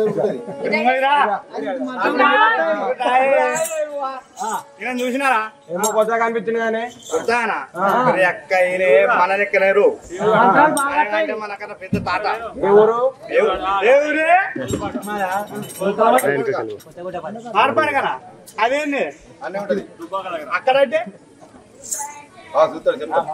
ఈయన చూసినారా ఏమో కొత్తగా కనిపించింది కానీ వస్తానా అక్క ఈయన మన లెక్కలేరు అంటే మనకన్నా పెద్ద తాత ఏ ఊరు ఏ- ఏ ఊరే? ఆడపాడు కదా అదేంది అన్నీ ఉంటది అక్కడంటే ఆ, చూస్తాడు చెప్తాను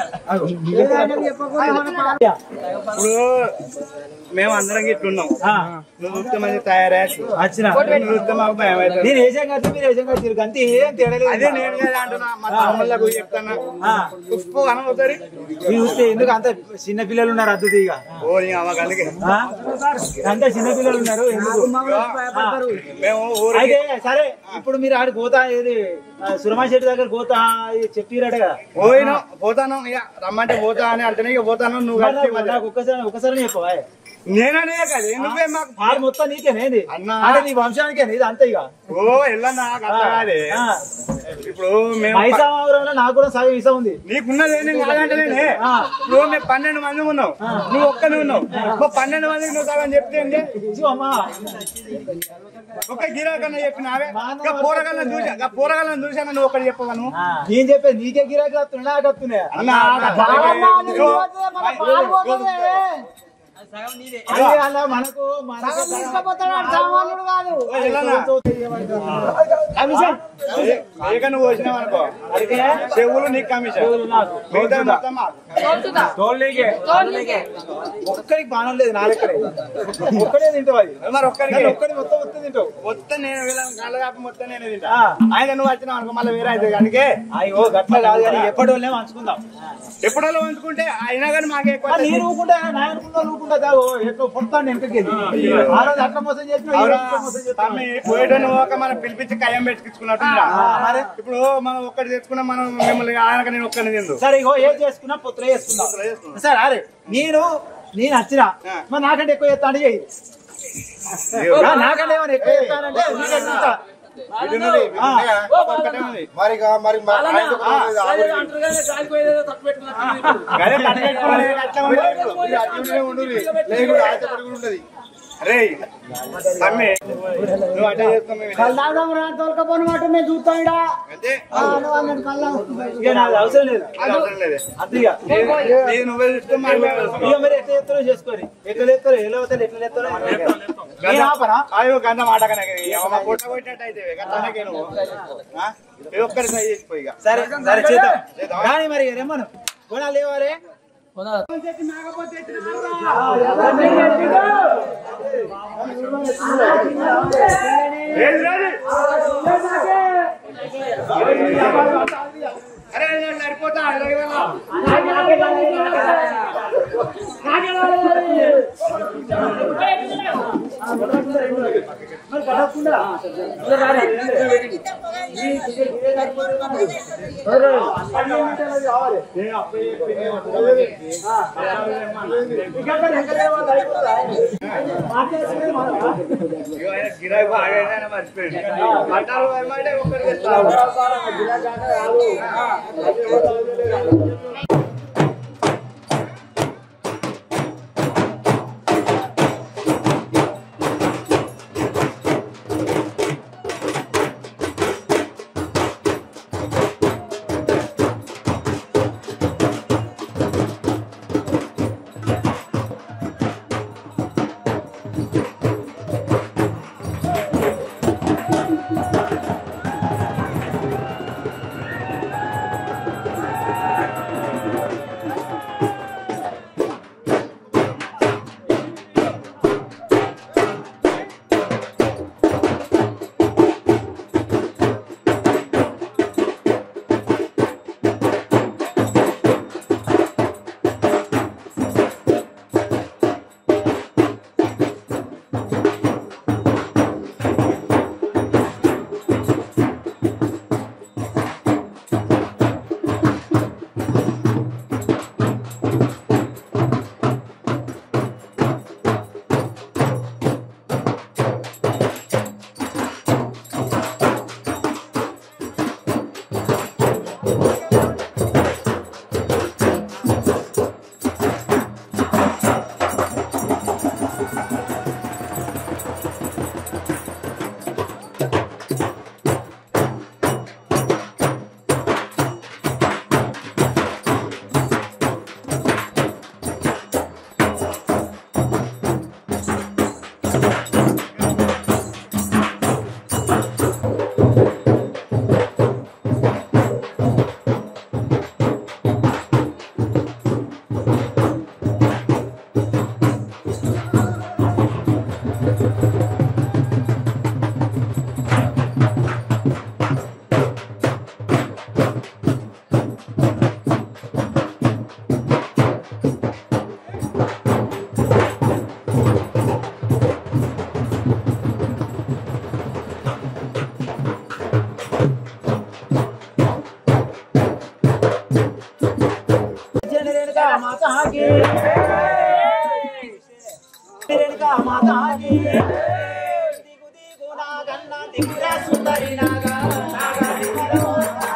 ఇప్పుడు మేము అందరం ఇట్లున్నాం నువ్వు చూస్తే మంచి తయారయ్యాచ్చు వచ్చిన నువ్వు చూస్తే మాకు భయం అవుతుంది నేను వేసాం కట్టి మీరు వేసాం కట్టి అంతే ఏం తేడా లేదు అదే నేను కదా అంటున్నా మా తమ్ముళ్ళకు చెప్తాను ఉప్పు అనవుతారు మీరు చూస్తే ఎందుకు అంత చిన్న పిల్లలు ఉన్నారు అద్దుతి ఇక ఓ నీ అమ్మ కలిగి ఆ? అంత చిన్న పిల్లలు ఉన్నారు ఎందుకు ఆ. మేము ఊరికి అయితే సరే ఇప్పుడు మీరు ఆడి గోతా ఏది ఆ, సురమా శెట్టి దగ్గర గోతా ఇది చెప్పిరట కదా పోయినా పోతాను ఇక రమ్మంటే పోతా అని అంటేనే ఇక పోతాను నువ్వు కలిసి మరి నాకు ఒక్కసారి ఒక్కసారి చెప్పవా నేననే కదా నువ్వే మాకు పాలు మొత్తం నీకేనేది అన్నా. అంటే నీ వంశానికే ఇది అంతే ఇక ఓ వెళ్ళన్నా అట్లా కాదే ఆ. ఇప్పుడు మేము మైసామరంలో నాకు కూడా సగం ఇస ఉంది నీకున్నది ఏంటి కాదంటేనే ఇప్పుడు మేము పన్నెండు మంది ఉన్నాం నువ్వు ఒక్కనే ఉన్నావు ఓ పన్నెండు మందికి నువ్వు సగం చెప్తే ఏంటి ఇదిగో అమ్మా ఒక గిరాకన్నా చెప్పినావే ఇంకా పోరగాళ్ళని చూసా ఇంకా పోరగాళ్ళని చూసాను నువ్వు ఒకటి చెప్పవను నేను చెప్పేది నీకే గిరాకీ వస్తున్నాయి నాకు వస్తున్నాయి అన్నా అదే అలా మనకు మనకు కమిషన్ ఇక నువ్వు వచ్చినావు అనుకో అడిగే చెవులు నీకు కమిషన్ నాకు మిగతా మొత్తం మాకు. తోళ్ళేకే ఒక్కడికి బాణం లేదు నా లెక్కనే ఒక్కడే తింటావు అది మరి ఒక్కడికి కానీ ఒక్కడి మొత్తం మొత్తం తింటావు మొత్తం నేను వీళ్ళని కళ్ళ కాపి మొత్తం నేనే తింటా ఆ. ఆయన నువ్వు వచ్చినావు అనుకో మళ్ళీ వేరే అయితే కనుక అయ్యో గట్ల కాదు కానీ ఎప్పటి వాళ్ళే మంచుకుందాం ఎప్పుడో ఉంచుకుంటే అయినా కానీ మాకే ఎక్కువ ఆ, నేను ఊకుంటా నా అనుకుంటా ఊకుంటా తాగు ఎక్కువ పొడతాను వెనకకి ఆ రోజు అట్లా మోసం చేసిన ఈ రోజు ఇట్లా మోసం చేస్తున్నావు. తమ్మి పోయేటోని ఒక మనం పిలిపించి కయ్యం పెట్టుకున్నట్టు మరి? ఇప్పుడు మనం ఒక్కటి తెచ్చుకున్నాం మనం మిమ్మల్ని ఆయనక నేను ఒక్కడిని తిందు సరే ఇగో ఏం చేసుకున్నా పుత్ర చేసుకుందాం సరే అరే నేను నేను వచ్చిన మరి నాకంటే ఎక్కువ చేస్తాను చెయ్యి ఆ, నాకంటే ఏమైనా ఎక్కువ చేస్తానంటే నీకు ఎక్కువ ఇస్తా. ఆ, ఒక్కటే ఉంది. మరి ఇక మరి మా ఆయన ఒక రోజు ఆవిడ గదే కట్టెట్టుకున్నది అట్లా ఉంది. మీరు అట్లనే ఉండుర్రి. లేకుంటే ఆశపడి కూడా ఉంటది రేయ్ తమ్మి నువ్వు అట్టే చేస్తావు మేము ఇదే. అంతే ఇక నాకు అవసరం లేదు అది అవసరం లేదే. అంతే ఇక నీది నువ్వే చూసుకో మాకు మేము చూసుకో. ఇక మరి ఎట్లా చేస్తారో చేసుకొని ఎట్లా చేస్తారో ఎలా అవుతారు ఎట్లా చేస్తారో నేను ఆపనా అయ్యో గంట మాట కనుక మా పొట్ట కొట్టినట్టు అయితే గంటకే నువ్వు ఆ? ఇది ఒక్కరి సై చేసిపోయి ఇక సరే సరే చేద్దాం కానీ మరి రెమ్మను గుణాలు లేవారే ఏది రాది? అరే నేను సరిపోతా అరవై వేల. ఇగో ఆయన గిరాకీ బాగా అయినా మర్చిపోయింది. పట్టాలు ఏమంటే ఒక్కరికి ఇస్తావు. మాతాకి రేణుకా మాతాకి దిగు దిగు నాగన్న దిగురా సుందరి నాగా నాగా దిగురా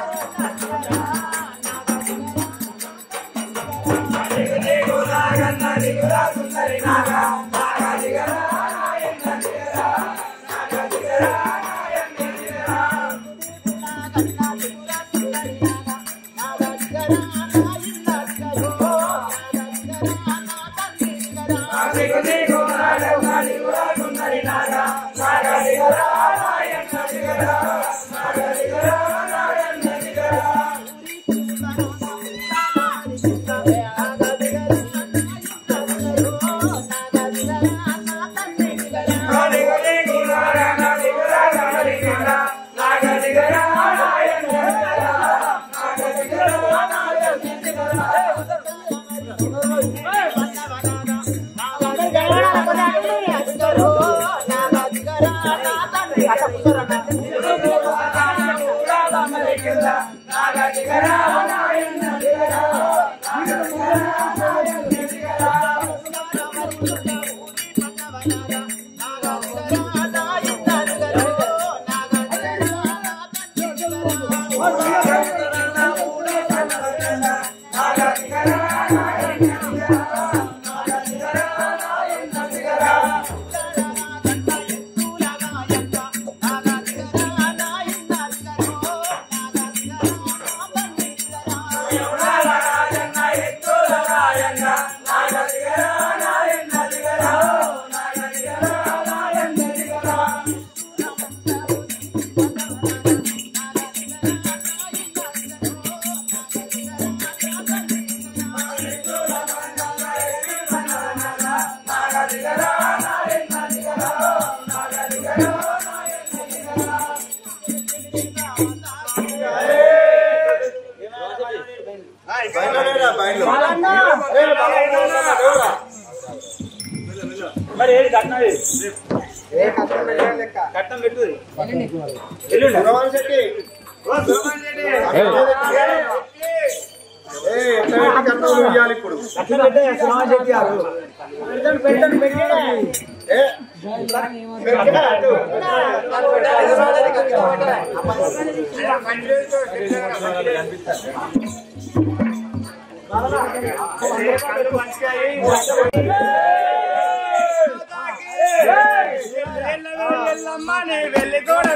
బయలుదేరా, బయలుదేరు. మరి ఏది కట్టినది కట్టం పెట్టు సుబ్రహ్మణ్య శెట్టి. ఏ, ఎట్లా పెట్టి కట్నాలు ఇయ్యాలి ఇప్పుడు శెట్టి గారు ఏ, వెళ్ళి కూడా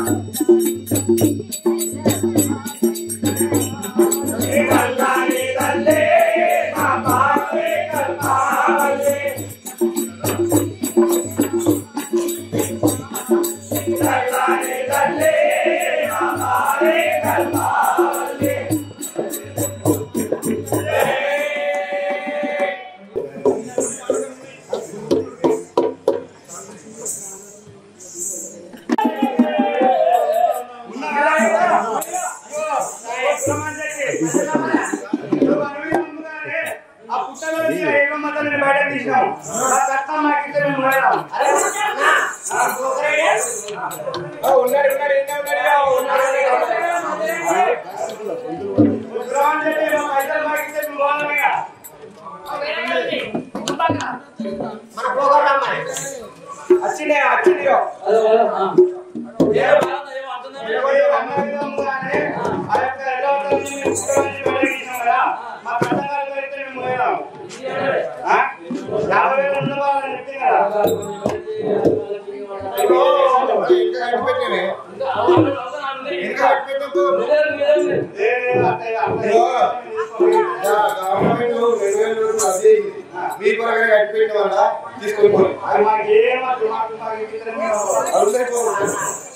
కల్లాని ఇచ్చినాం మా కట్నం మాకు ఇస్తే మేము పోయినాం ఉన్నాడు ఉన్నాడు ఎన్న ఉన్నాడు ఉగ్రవాణి చెప్పి మా పైసలు మాకు ఇస్తే మేము పోవాలయ్యా వచ్చిండే వచ్చిండే ఇంకా కట్టి పెట్టినవే ఇంకా కట్టి పెట్టకు గవర్నమెంట్ రెండు వేలు అది మీ పరంగా కట్టి పెట్టిన వల్ల తీసుకొని పోయి అవుతాయి పోదు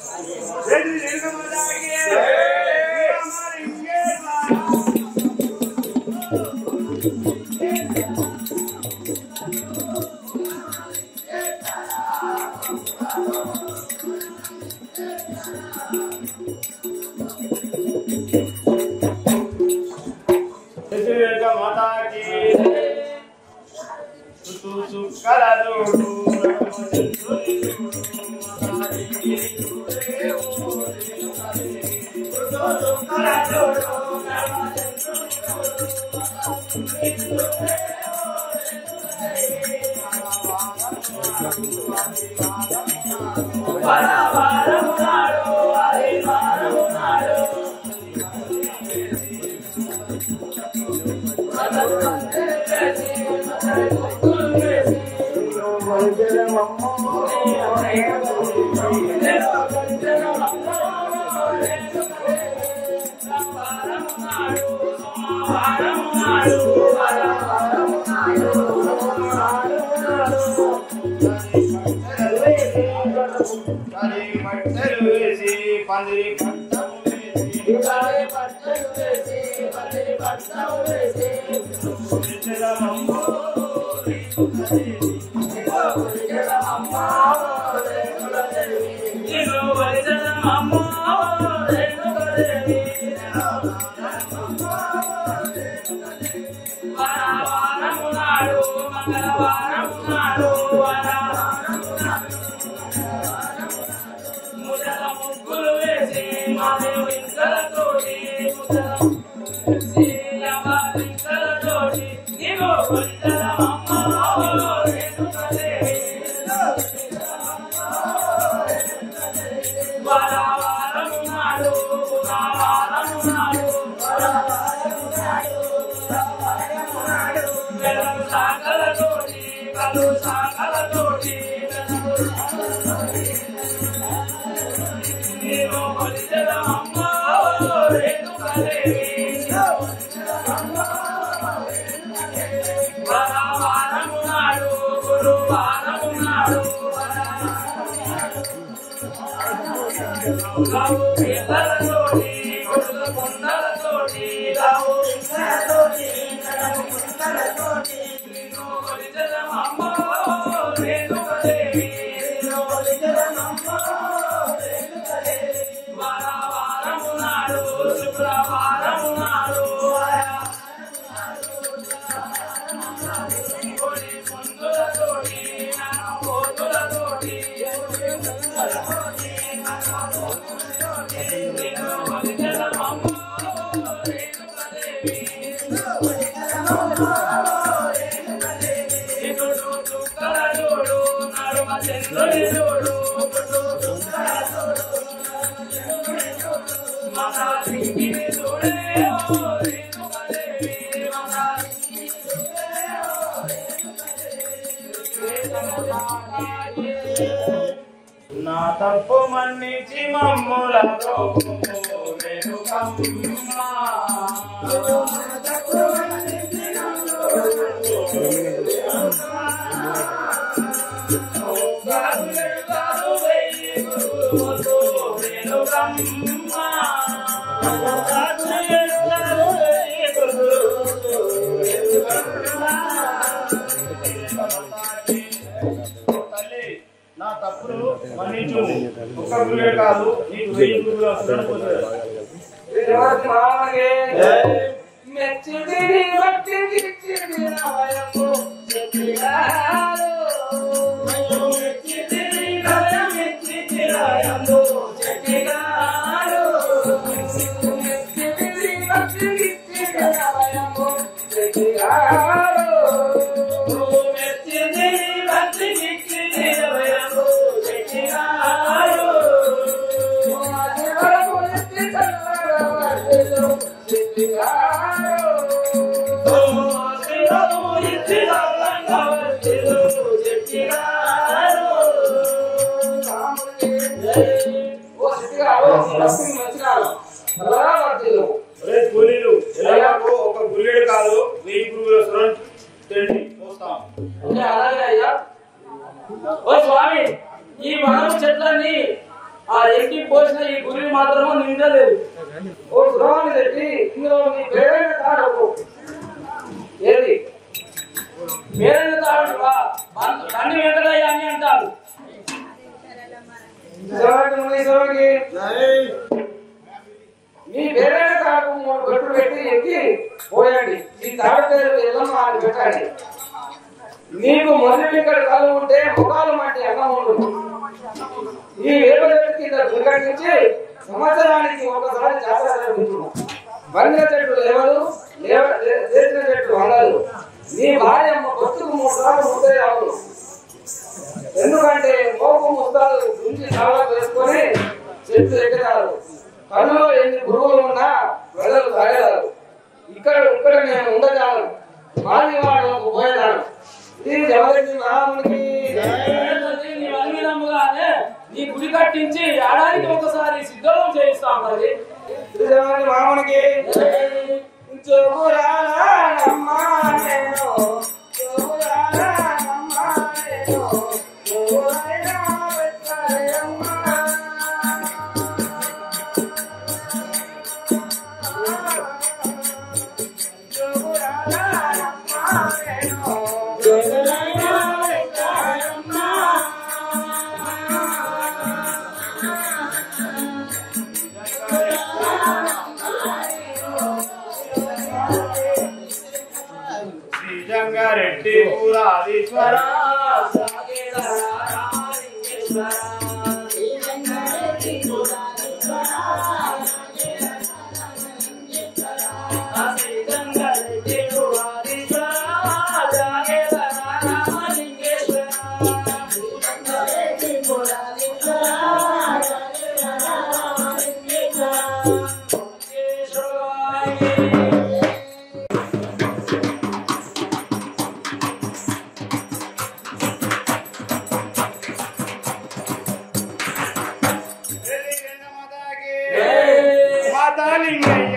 నా తప్పు మన్నించి మమ్ములతో తల్లి నా తప్పులు మన్నించు ఒక్క గురువే కాదు నీకు వెయ్యి గురువులు వస్తారని పోతారు మెచ్చుడి వట్టి గిచ్చిడి నవయము చెప్పిగా ఒరే కూలీలు ఎలాగో ఒక గురిగేడు కాదు వెయ్యి గురుగుల సురం తెండి పోస్తాం ఓ స్వామి ఈ మనం చెట్లన్నీ ఆ ఎంకి పోసిన ఈ గురి మాత్రము నిండలేదు ఓ ద్రోహాన్ని తెచ్చి ఇందులో నీ పేరైన తాడు ఏది పేరైన తాడు తండ్రి వెంకటయ్య అని అంటారు మీ పేరైన తాడు మూడు గట్లు పెట్టి ఎక్కి పోయండి ఈ తాడు పేరు ఎల్లమ్మ అని పెట్టండి నీకు మొదటి ఇక్కడ కళ్ళు ఉంటే ముఖాలు మంటి అన్నం ఉంటుంది ఈ వేప చెట్టు కింద గురికట్టించి సంవత్సరానికి ఒకసారి జాతర జరుగుతున్నాం బంగ్ల చెట్టు లేవదు లేవ లే- లేచిన చెట్టు అనదు నీ భార్య బతుకు మూడు సార్లు ముద్దే రావు ఎందుకంటే మోపు ముస్తాలు గుంచి చాలా వేసుకొని చెట్టు ఎక్కుతారు కన్నులో ఎన్ని గురువులు ఉన్నా వెళ్ళలు తాగేదారు ఇక్కడ ఇక్కడ నేను ఉండజాలను మాది వాళ్ళకు పోయేదాను ఇది జగదగ్ని మహామునికి నీ గుడి కట్టించి ఏడాదికి ఒకసారి సిద్ధం చేయిస్తాం మరి శ్రీజగన్ మామూనికి శ్రీజంగారెడ్డి పురాధీశ్వర మాతా లింగయ్య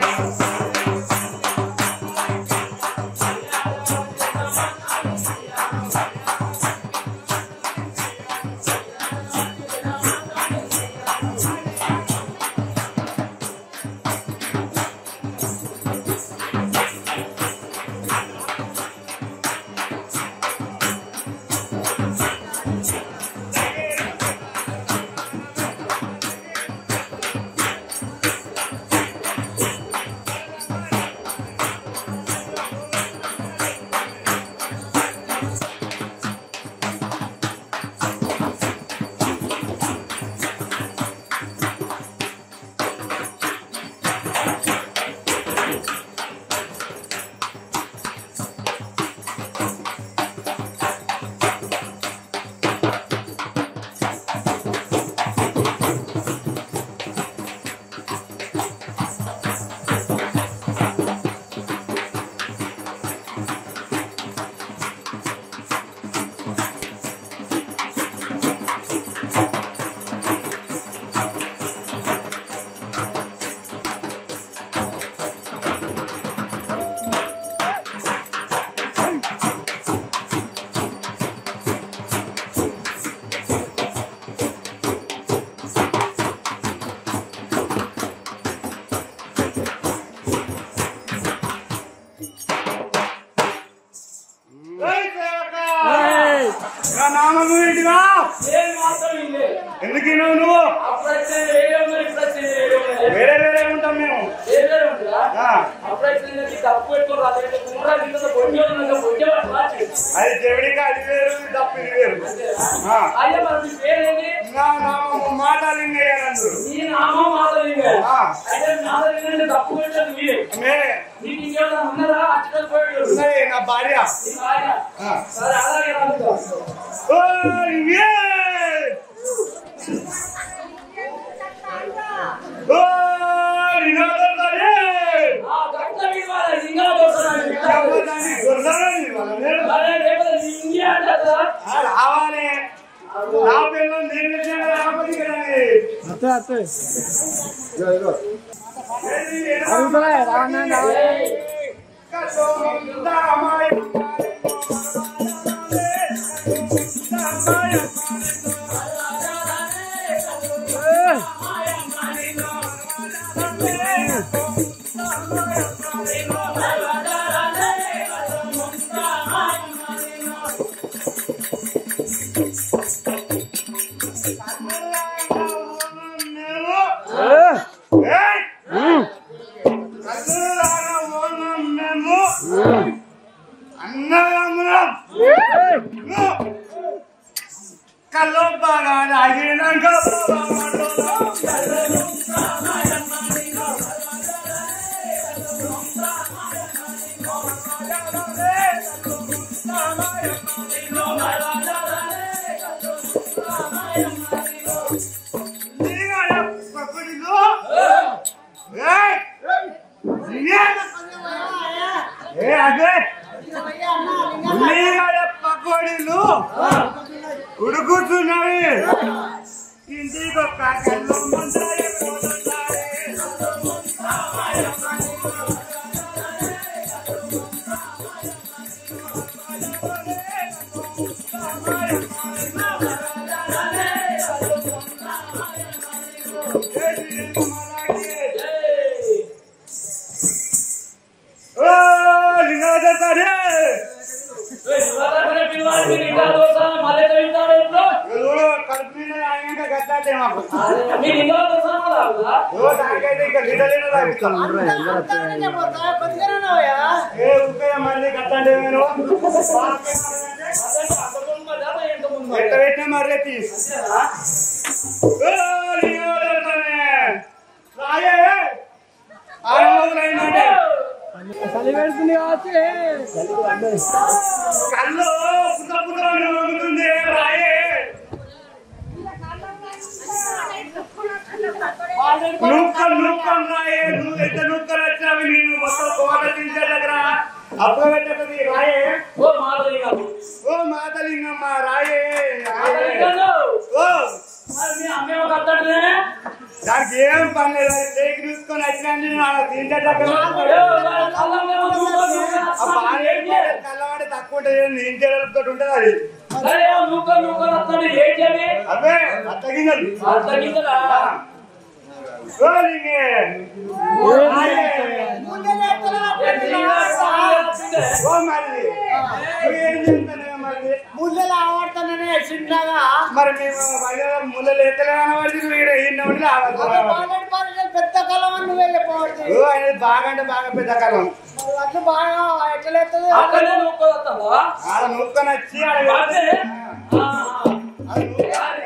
నా నామము ఏంటిగా ఏం మాత్రం ఇల్లే ఎందుకు విన్నావు నువ్వు అప్పుడైతే వేరే ఉన్నది ఇప్పుడైతే వేరే ఉన్నది వేరే వేరే ఉంటాం మేము వేరే ఉంటుందా ఆ, అప్పుడైతే నీకు తప్పు పెట్టుకోరు అదైతే కుమ్రా ఇంత పొడిగా పొడిగా అది చెవిడికి అది వేరు ఇది తప్పు ఇది వేరు ఆ, అయ్యా మరి మీ పేరేంటి నా నామము మాట లింగయ్యారు నీ నామం మాధలింగ ఆ. అయితే మాధలింగ తప్పు పెట్టదు మీరే మే నీకు ఇంకేమైనా ఉన్నారా అచ్చకలు పోయాడు ఉన్నది నా భార్య నీ భార్య ఆ. సరే అలాగే రాదు ఓ, ఇవే! ఓ, వినోదం భార్య! ఆ గట్ల విలువ కల్లో బాగా ఆగినాక ఏ అదే ఉల్లిగడ్డ పకోడీలు ఉడుకుతున్నవి ఇంటికి ఒక కళ్ళు ముందరే పోతున్నాయి. ఓ లింగాదే సరే ఎవరో కడుపు నిండా తాగినాక గట్టాటే మాకు. ఓ తాగైతే ఇక లీటర్ లీటర్ తాగిస్తాం. ఏ ఊరికే మళ్ళీ గట్టాంటే నేను. ఎట్ట పెట్టినా మర్రే తీసి. ఓ లింగాదే సరే. రాయే. ఆరు రోజులు అయిందంటే. కళ్ళు పుట్ట పుట్ట అని ఊగుతుంది. రాయే. నూక్కలు నూక్కలు రాయే నువ్వు ఎంత నూక్కలు వచ్చినావి నేను మొత్తం కోట తింటే దగ్గర అప్పుడు పెట్టకది రాయే ఓ మాతలింగమ్మ రాయే రాయే. ఓ దానికి ఏం పని లేదు అది టేక్ చూసుకొని వచ్చినా నేను ఆడ తింటే దగ్గర ఆ బాగా కళ్ళవాడి తక్కువ ఉంటుంది నేను చేయడంతో ఉంటుంది అది అదే అత్తగింగలు ఓ లింగే. రాయే. ఓ మరిది నువ్వు ఏం చేస్తున్నావు మరిది ముళ్ళలు ఆడుతాననే చిన్నగా మరి మేము వైద్యుల ముళ్ళలు ఎత్తలేమని వాడికి నువ్వు ఈడ ఈయన ఉండి రావాలి పాలెడు పాలెడు పెద్ద కాలం అని నువ్వే చెప్పవచ్చు ఓ ఆయన బాగా అంటే బాగా పెద్ద కాలం అట్లా బాగా ఎట్లెత్తది ఆడ నూకొని వచ్చి ఆడ పెడితే, ఆడ నూకొని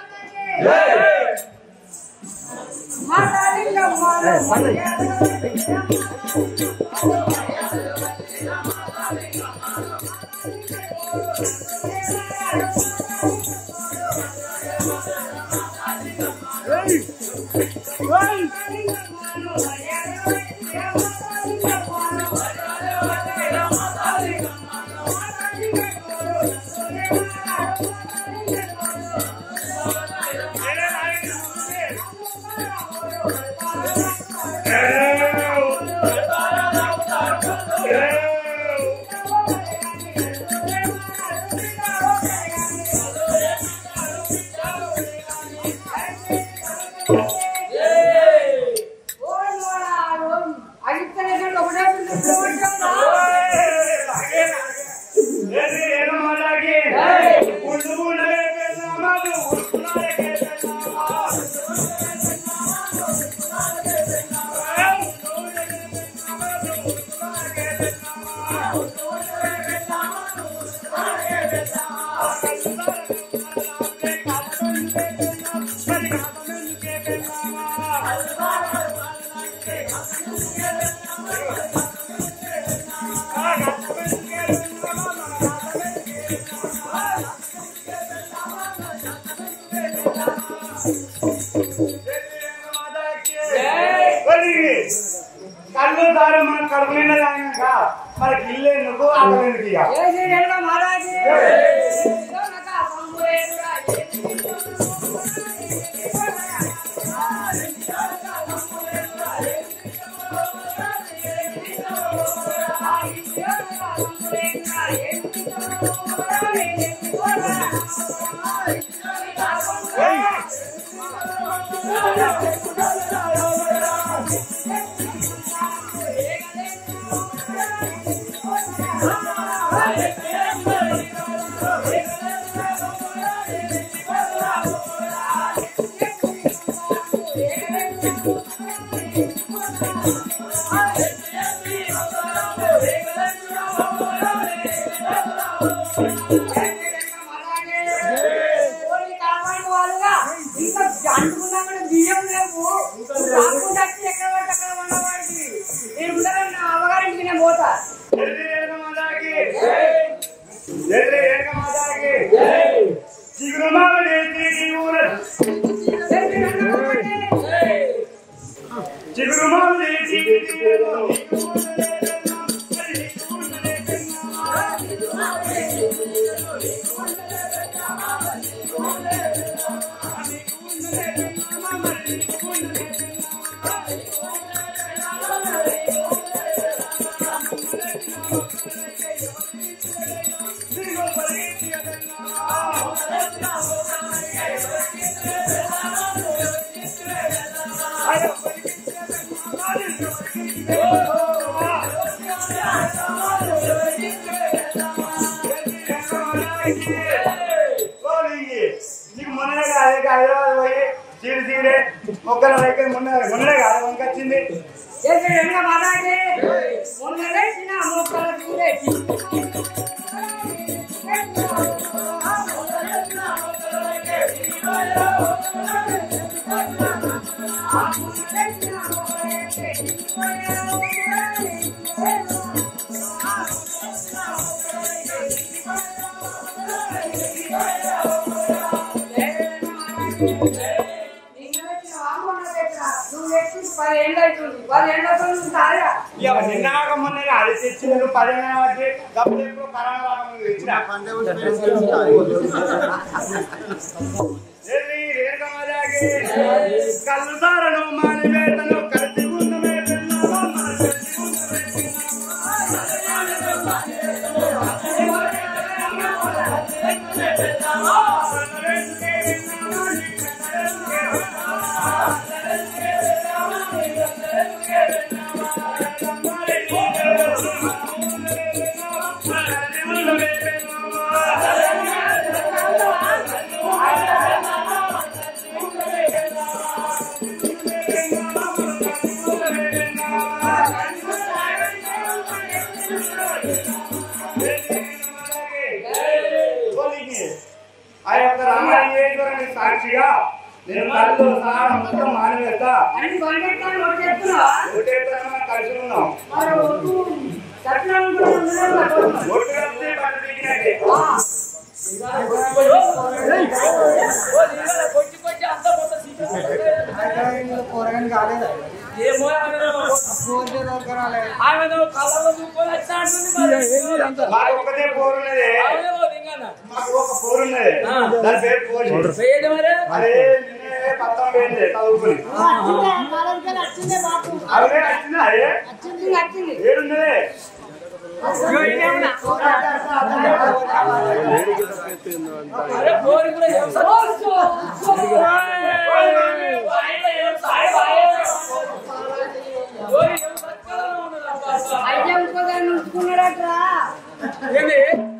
కళ్ళు దారి మన కడుపు నిండా తాగినాక మనకి ఇల్లు ఎందుకు ఆకలి ఎందుకు ఇక మహారాజు పోతా జల్దీ రేణుక మాతాకి జల్దీ రేణుక మాతాకి చిగురుమావిడి చిగురు చిగురుమావిడి చిగురు పోనీకి. నీకు మొన్ననే కాదు ఇక హైదరాబాద్ పోయి చీడి చీడే మొక్కల దగ్గర మొన్న మొన్ననే కాదు వంకొచ్చింది ఇక నిన్నాక మొన్న అది తెచ్చి నేను పదిహేను వచ్చి డబ్బులు ఎప్పుడు కరోనా రాకముందు తెచ్చిన జల్దీ రేణుక మాతాకి కళ్ళు సారను మాని వేతను కలిసి ఉన్నమే పిల్లలు మన కలిసి ఉన్నమే ఆ యొక్క రామాయణ సాక్షిగా నేను కళ్ళు సార మొత్తం మానవేస్తా ఒకటే ప్రకారం కలిసి ఉన్నాం ఒట్టు కలిసి పట్టు దిగినట్టే. పోరగాని కాలేదా ఏమో ఆమె కళ్ళలో చూసుకొని వచ్చినా అంటుంది మాకు ఒకటే పోరు ఉన్నది మరి మాకు ఒక పోరు ఉన్నది ఆ. దాని పేరు పోరు వేయడం మరి అదే నిన్నే పత్తం పోయింది చదువుకుని వచ్చిందే బాపు అవే వచ్చిందా అదే వచ్చింది వచ్చింది ఏడున్నది అరే కోరి కూడా ఏం అయితే ఇంకోదాన్ని ఉంచుకున్నాడట్రా ఏంది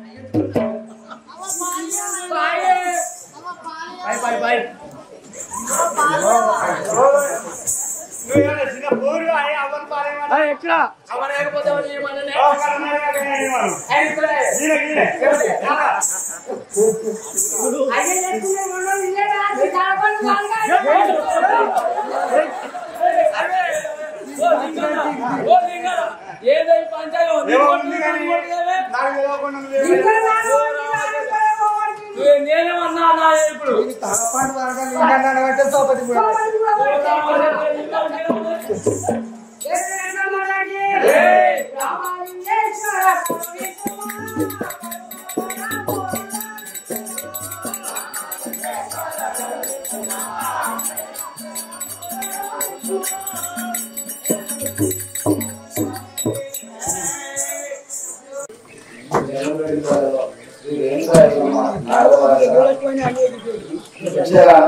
నువ్వేమైనా చిన్న పోరు అయ్యి అవ్వని పాలేమన్నా ఎక్కడ అవన లేకపోతే ఎవరు ఏమన్నా ఓ కన్నయ్య గారిని ఏమను. గీనే, గీనే. ఎంత? అదే లేకుండా రెండు ఇల్లే రాసి కాపాడు వాళ్ళగా ఏదో ఈ పంచాయతీ ఏమో ఉంది కానీ నాకు తెలియకుండా నువ్వు ఇంకా ఏమైనా- రాను, ఇంకా రాను, ఇంకా రాను. నేనేమన్నా అన్నా ఇప్పుడు తలపాటు వరకు లింగన్నాడు అంటే సోపతి కూడా శ్రీ వెంకటేశ్వరమ్మ నాగవారిగా యక్షగానం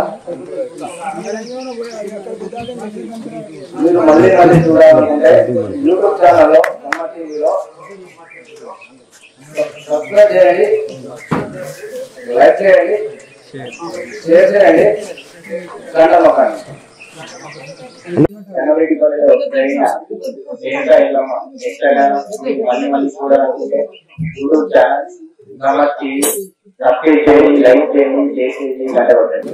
మీరు మళ్ళీ మళ్ళీ చూడాలనుకుంటే యూట్యూబ్ ఛానల్లో అమ్మ టీవీలో సబ్స్క్రైబ్ చేయండి లైక్ చేయండి షేర్ చేయండి గంట నొక్కండి జనవరిపల్లిలో జరిగిన దేంగా ఎల్లమ్మ యక్షగానం మళ్ళీ మళ్ళీ చూడాలనుకుంటే YouTube channel Amma TV subscribe చేయండి లైక్ చేయండి షేర్ చేయండి గంట కొట్టండి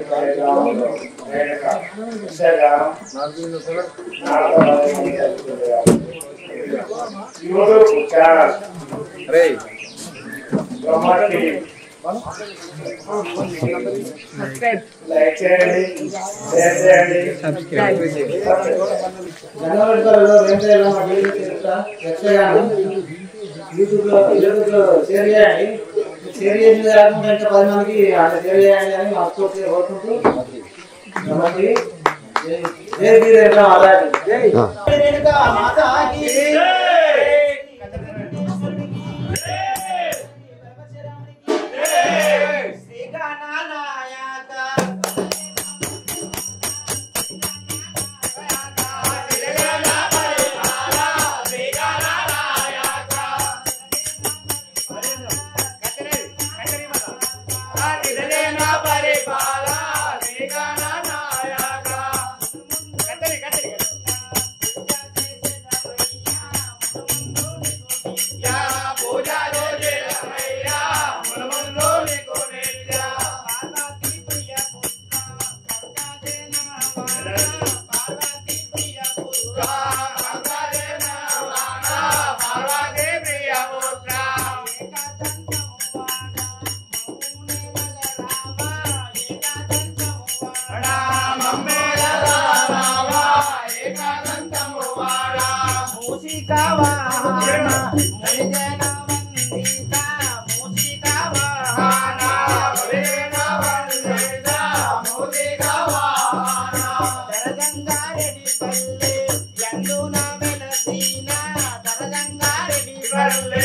యూట్యూబ్ ఛానల్ లైక్ చేయండి షేర్ చేయండి జనవరిపల్లిలో వెంకయ్యమ్మ టీవీ తెలుసా యక్షగానం యూట్యూబ్ లో యూట్యూబ్ లో షేర్ చేయండి షేర్ చేసిన కాకుండా ఇంకా పది మందికి అంటే షేర్ చేయండి అని మనస్ఫూర్తిగా కోరుకుంటూ నమస్తే జై వీరేంద్ర అలాగే రేణుకా మాతాకి పల్లె